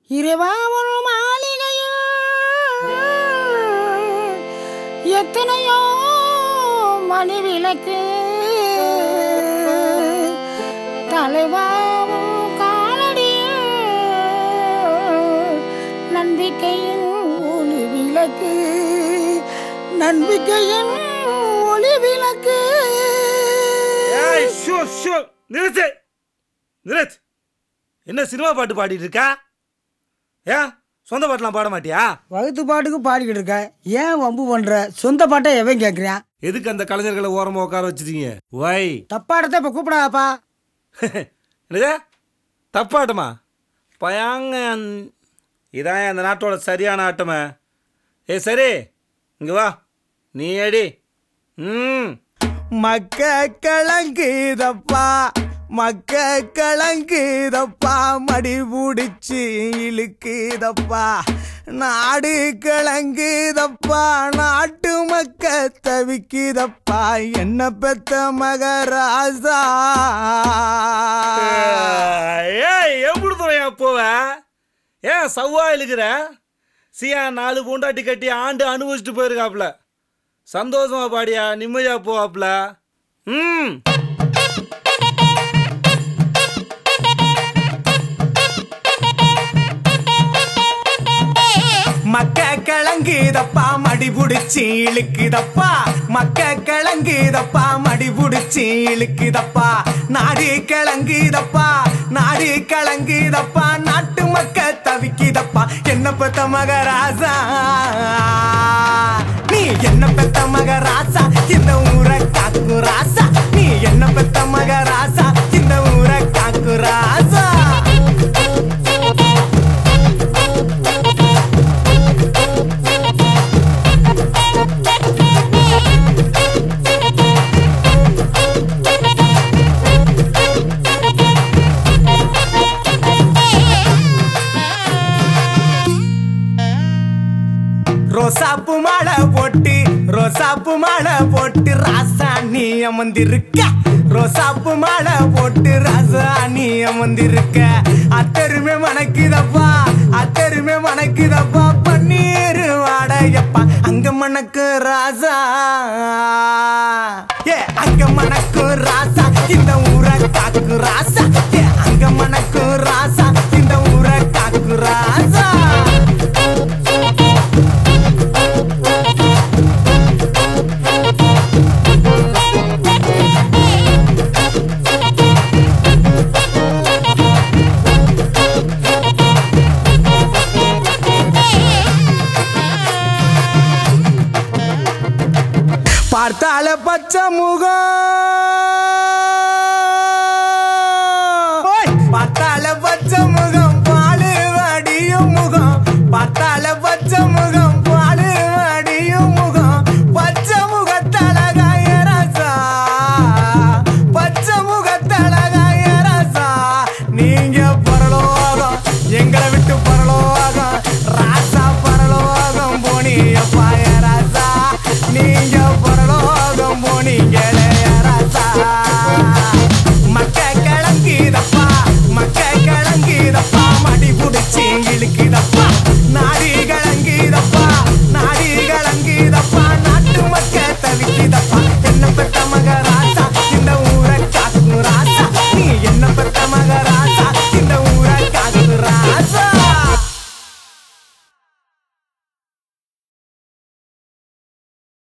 இறைவா ஒரு மாளிகையில் எத்தனையோ மணி விளக்கு தலைவாவும் காலடியில் நம்பிக்கையின் ஒளி விளக்கு நம்பிக்கையின் ஒளி விளக்கு ஏய் ஷோ ஷோ நிறுத்து நிறுத்து என்ன சினிமா பாட்டு பாடிட்டு இருக்கா ஏன் சொந்த பாட்டுலாம் பாட மாட்டியா வகுத்து பாட்டுக்கு பாடிக்கிட்டு இருக்க ஏன் வம்பு பண்ற சொந்த பாட்டை எவன் கேட்குறான் எதுக்கு அந்த கலைஞர்களை ஓரமா உட்கார வச்சிட்டீங்க வை தப்பாடத்தை இப்போ கூப்பிடாதாப்பா என்னது தப்பாட்டமா பயாங்க இதான் அந்த நாட்டோட சரியான ஆட்டமே ஏ சரி இங்க வா நீ அடி ம் மக்க கலங்குதப்பா மக்க கலங்குதப்பா மடி பிடிச்சி இழுக்குதப்பா நாடு கலங்குதப்பா நாட்டு மக்க தவிக்குதப்பா என்ன பெத்த மகராசா ஏய் எப்படி துறையா போவ ஏன் சவ்வா இழுக்கிற சியா நாலு பூண்டாட்டி கட்டி ஆண்டு அனுபவிச்சுட்டு போயிருக்காப்ல சந்தோஷமா பாடியா நிம்மதியா போவாப்ல ம் மக்க கலங்குதப்பா மடி புடிச்சு இழுக்குதப்பா மக்க கலங்குதப்பா மடி புடிச்சு இழுக்குதப்பா நாடு கலங்குதப்பா நாடு கலங்குதப்பா நாட்டு மக்க தவிக்குதப்பா என்ன பெத்த மகராசா நீ என்ன பெத்த மகராசா இந்த ஊரை காக்கு ராசா நீ என்ன பெத்த மகராசா இந்த ஊரை காக்கு ராசா ரோசாப்பு மாலை போட்டு ரோசாப்பு மாலை போட்டு ராசாணி அமர்ந்திருக்க ரோசாப்பு மாலை போட்டு ராசாணி அமர்ந்திருக்க அத்தருமே மணக்குதப்பா அத்தருமே மணக்குதப்பா பன்னீர் வாடையப்பா அங்க மணக்கு ராசா ஏ அங்க மணக்கு ராசா இந்த ஊரை காக்கு ராசா ஏ அங்க மணக்கு ராசா இந்த ஊரை காக்கு ராசா பார்த்தால பச்சை முகம்